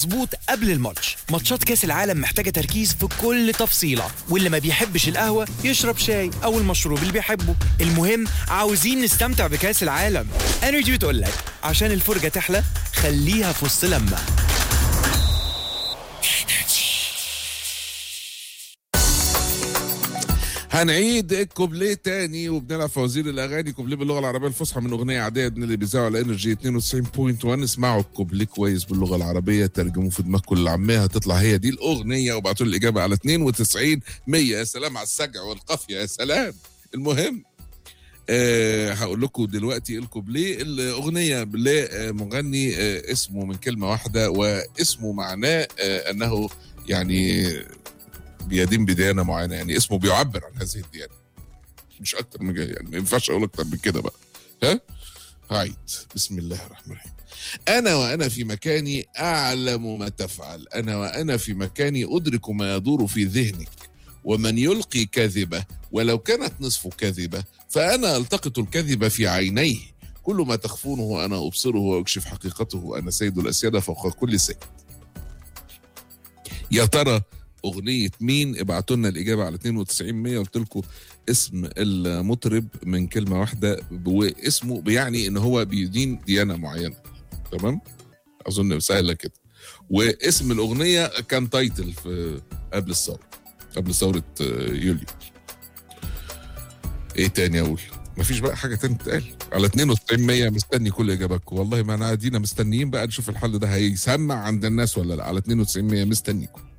مظبوط قبل الماتش ماتشات كاس العالم محتاجة تركيز في كل تفصيلة واللي ما بيحبش القهوة يشرب شاي أو المشروب اللي بيحبه المهم عاوزين نستمتع بكاس العالم انرجي بتقول لك عشان الفرجة تحلى خليها في وسط لمة هنعيد الكوبليه تاني وبنلعب فوازير الاغاني كوبليه باللغه العربيه الفصحى من اغنيه عاديه من اللي بيذاعوا على انرجي 92.1 اسمعوا الكوبليه كويس باللغه العربيه ترجموه في دماغكم العاميه هتطلع هي دي الاغنيه وابعتوا لي الاجابه على 92 100 يا سلام على السجع والقافيه يا سلام المهم أه هقول لكم دلوقتي الكوبليه الاغنيه لمغني أه اسمه من كلمه واحده واسمه معناه أه انه يعني بيدين بديانه معينه يعني اسمه بيعبر عن هذه الديانه مش اكتر من كده يعني ما ينفعش اقول اكتر من كده بقى ها هعيد بسم الله الرحمن الرحيم انا وانا في مكاني اعلم ما تفعل انا وانا في مكاني ادرك ما يدور في ذهنك ومن يلقي كذبه ولو كانت نصف كذبه فانا التقط الكذب في عينيه كل ما تخفونه انا ابصره واكشف حقيقته انا سيد الاسياد فوق كل سيد يا ترى اغنيه مين ابعتوا لنا الاجابه على 92 100 قلت لكم اسم المطرب من كلمه واحده واسمه بيعني ان هو بيدين ديانه معينه تمام اظن سهله كده واسم الاغنيه كان تايتل في قبل الثوره قبل ثوره يوليو ايه تاني اقول مفيش بقى حاجه تانية تتقال على 92 100 مستني كل اجاباتكم والله ما انا قاعدين مستنيين بقى نشوف الحل ده هيسمع عند الناس ولا لا على 92 100 مستنيكم